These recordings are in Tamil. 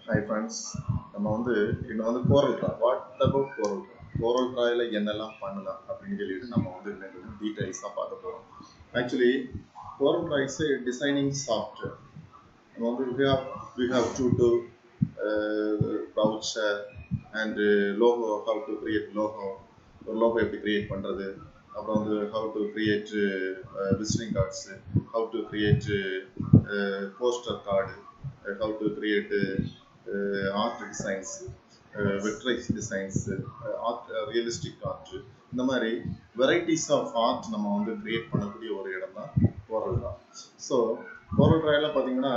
ஹாய் ஃப்ரெண்ட்ஸ் நம்ம வந்து இன்னும் வந்து Corel draw what about Corel draw Corel ட்ராயில் என்னெல்லாம் பண்ணலாம் அப்படின்னு சொல்லிட்டு நம்ம வந்து இன்னும் டீட்டெயில்ஸாக பார்க்க போகிறோம் actually Corel draw is designing software நம்ம வந்து we have we have to do uh, voucher and uh, logo how to create logo ஒரு logo எப்படி கிரியேட் பண்ணுறது அப்புறம் வந்து how to create uh, visiting cards how to create uh, poster card uh, how to create uh, art designs வெட்ரைஸ் டிசைன்ஸ் ஆர்ட் ரியலிஸ்டிக் ஆர்ட் இந்த மாதிரி வெரைட்டிஸ் ஆஃப் ஆர்ட் நம்ம வந்து கிரியேட் பண்ணக்கூடிய ஒரு இடம் தான் கோரல் ட்ரா ஸோ கோரல் ட்ராயில் பார்த்தீங்கன்னா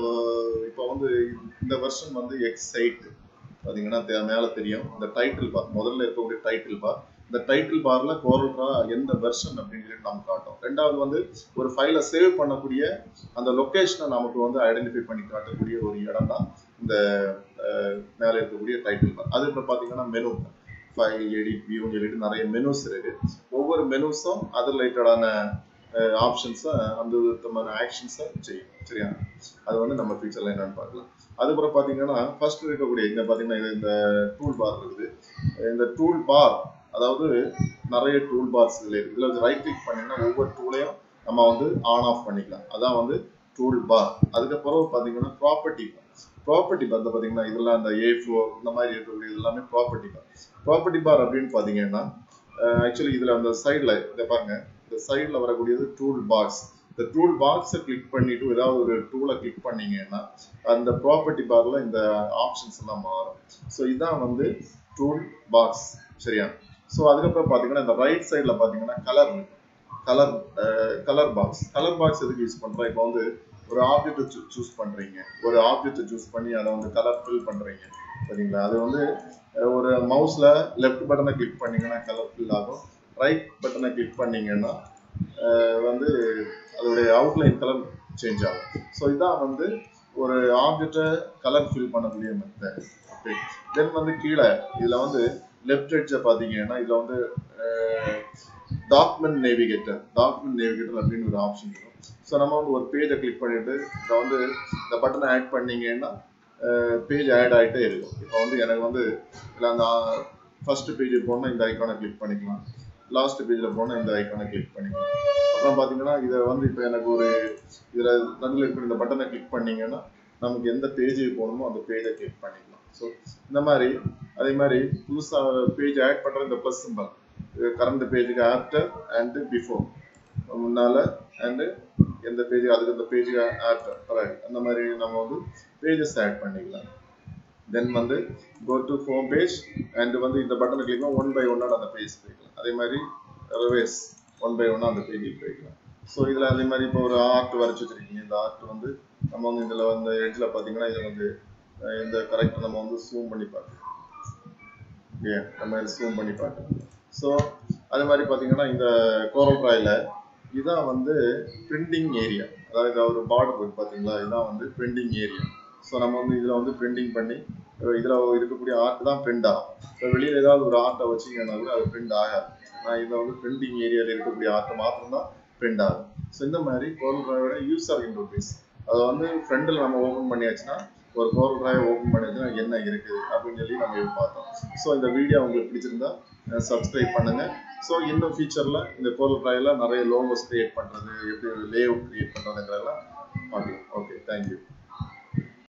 இப்போ வந்து இந்த வருஷன் வந்து எக்ஸ் எயிட் பார்த்தீங்கன்னா தே- மேலே தெரியும் இந்த டைட்டில் பார் முதல்ல இருக்கக்கூடிய டைட்டில் பார் இந்த டைட்டில் பார்ல கோரல் ட்ரா எந்த வெர்ஷன் அப்படின்னு சொல்லி நம்ம காட்டும் ரெண்டாவது வந்து ஒரு ஃபைலை சேவ் பண்ணக்கூடிய அந்த லொக்கேஷனை நமக்கு வந்து ஐடென்டிஃபை பண்ணி காட்டக்கூடிய ஒரு இடம் தான் இந்த அஹ், மேலே இருக்கக்கூடிய டைட்டில் பார் அது இப்போ பார்த்தீங்கன்னா மெனு ஃபைல் எடிட் வியூன்னு சொல்லிட்டு நிறைய மெனுஸ் இருக்கு ஒவ்வொரு மெனுஸும் அது ரிலேட்டடான ஆப்ஷன்ஸை அந்த விதமான ஆக்ஷன்ஸை செய்யும் சரியா அது வந்து நம்ம ஃபியூச்சரில் என்னன்னு பார்க்கலாம் அதுக்கப்புறம் பார்த்தீங்கன்னா ஃபர்ஸ்ட் இருக்கக்கூடிய இங்க பார்த்தீங்கன்னா இது இந்த டூல் பார் இருக்குது இந்த டூல் பார் அதாவது நிறைய டூல் பார்ஸ் இதில் இருக்குது இதில் ரைட் கிளிக் பண்ணிங்கன்னா ஒவ்வொரு டூலையும் நம்ம வந்து ஆன் ஆஃப் பண்ணிக்கலாம் அதான் வந்து டூல் பார் அதுக்கப்புறம் பார்த்தீங்கன்னா ப்ராப்பர்ட்டி பார் ப்ராப்பர்ட்டி பார் பார்த்தீங்கன்னா இதெல்லாம் இந்த ஏ ஃபோர் இந்த மாதிரி இருக்கக்கூடிய இது எல்லாமே ப்ராப்பர்ட்டி பார் ப்ராப்பர்ட்டி பார் அப்படின்னு பார்த்தீங்கன்னா ஆக்சுவலி இதில் அந்த சைடில் இதை பாருங்க இந்த சைடில் வரக்கூடியது டூல் பாக்ஸ் இந்த டூல் பாக்ஸை கிளிக் பண்ணிட்டு ஏதாவது ஒரு டூலை கிளிக் பண்ணீங்கன்னா அந்த ப்ராப்பர்ட்டி பார்ல இந்த ஆப்ஷன்ஸ் எல்லாம் மாறும் ஸோ இதான் வந்து டூல் பாக்ஸ் சரியா ஸோ அதுக்கப்புறம் பார்த்தீங்கன்னா இந்த ரைட் சைடில் பார்த்தீங்கன்னா colour colour colour box colour box எதுக்கு யூஸ் பண்ணுறோம் இப்போ வந்து ஒரு ஆப்ஜெக்ட் சூஸ் பண்ணுறீங்க ஒரு ஆப்ஜெக்ட் சூஸ் பண்ணி அதை வந்து கலர் ஃபில் பண்ணுறீங்க சரிங்களா அது வந்து அஹ், ஒரு மவுஸில் லெஃப்ட் பட்டனை கிளிக் பண்ணீங்கன்னா கலர் ஃபில் ஆகும் ரைட் பட்டனை கிளிக் பண்ணீங்கன்னா அஹ், வந்து அதோடைய அவுட்லைன் கலர் சேஞ்ச் ஆகும் ஸோ இதான் வந்து ஒரு ஆப்ஜெக்டை கலர் ஃபில் பண்ணக்கூடிய மெத்தட் ஓகே தென் வந்து கீழே இதில் வந்து லெஃப்ட் எட்ஜை பார்த்தீங்கன்னா இதில் வந்து டாக்குமெண்ட் நேவிகேட்டர் டாக்குமெண்ட் நேவிகேட்டர் அப்படின்னு ஒரு ஆப்ஷன் இருக்கும் ஸோ நம்ம வந்து ஒரு பேஜை கிளிக் பண்ணிட்டு இதை வந்து இந்த பட்டனை ஆட் பண்ணீங்கன்னா பேஜ் ஆட் ஆகிட்டே இருக்கும் இப்போ வந்து எனக்கு வந்து இதில் அந்த ஃபர்ஸ்ட் பேஜுக்கு போனால் இந்த ஐக்கானை கிளிக் பண்ணிக்கலாம் லாஸ்ட் பேஜில் போனால் இந்த ஐக்கானை கிளிக் பண்ணிக்கலாம் அப்புறம் பார்த்தீங்கன்னா இதை வந்து இப்போ எனக்கு ஒரு இதில் நடுவில் இருக்கிற இந்த பட்டனை கிளிக் பண்ணீங்கன்னா நமக்கு எந்த பேஜுக்கு போகணுமோ அந்த பேஜை கிளிக் பண்ணிக்கலாம் ஸோ இந்த மாதிரி அதே மாதிரி புதுசாக பேஜ் ஆட் பண்ணுற இந்த ப்ளஸ் சிம்பல் கரண்ட் பேஜுக்கு ஆஃப்டர் அண்டு பிஃபோர் முன்னால் அண்டு எந்த பேஜ் அதுக்கு அந்த பேஜுக்கு ஆஃப்டர் ரைட் அந்த மாதிரி நம்ம வந்து பேஜஸ் ஆட் பண்ணிக்கலாம் தென் வந்து go to home page and வந்து இந்த பட்டனை கிளிக் ஒன் பை ஒன்னோட அந்த பேஜ் போய்க்கலாம் அதே மாதிரி ரிவேஸ் ஒன் பை ஒன்னாக அந்த பேஜுக்கு போய்க்கலாம் ஸோ இதில் அதே மாதிரி இப்போ ஒரு ஆர்ட் வரைச்சி வச்சிருக்கீங்க இந்த ஆர்ட் வந்து நம்ம வந்து இதில் வந்து எட்ஜில் பார்த்தீங்கன்னா இதை வந்து அஹ், இந்த கரெக்ட் நம்ம வந்து ஜூம் பண்ணி பார்க்கலாம் ஓகே அந்த மாதிரி ஜூம் பண்ணி பார்க்கலாம் ஸோ அதே மாதிரி பார்த்தீங்கன்னா இந்த கோரல் ட்ராயில் இதான் வந்து பிரிண்டிங் ஏரியா அதாவது இது ஒரு பார்டர் இருக்கு பார்த்தீங்களா இதான் வந்து பிரிண்டிங் ஏரியா ஸோ நம்ம வந்து இதில் வந்து பிரிண்டிங் பண்ணி இதில் இருக்கக்கூடிய ஆர்ட் தான் பிரிண்ட் ஆகும் இப்போ வெளியில் ஏதாவது ஒரு ஆர்ட்டை வச்சிங்கன்னா கூட அது பிரிண்ட் ஆகாது ஆனால் இதில் வந்து பிரிண்டிங் ஏரியாவில் இருக்கக்கூடிய ஆர்ட் மாத்திரம் தான் பிரிண்ட் ஆகும் ஸோ இந்த மாதிரி கோரல் ட்ராயோட யூசர் இன்டர்ஃபேஸ் அதை வந்து ஃப்ரண்டில் நம்ம ஓப்பன் பண்ணியாச்சுன்னா ஒரு கோரல் ட்ராய் ஓப்பன் பண்ணியாச்சுன்னா என்ன இருக்குது அப்படின்னு சொல்லி நம்ம இது பார்த்தோம் ஸோ இந்த வீடியோ உங்களுக்கு பிடிச்சிருந்தா சப்ஸ்கிரைப் பண்ணுங்க ஸோ இன்னும் ஃபியூச்சரில் இந்த கோரல் ட்ராயில் நிறைய லோகோஸ் கிரியேட் பண்ணுறது எப்படி லே அவுட் கிரியேட் பண்ணுறதுங்கிறதெல்லாம் பார்க்கலாம் ஓகே தேங்க்யூ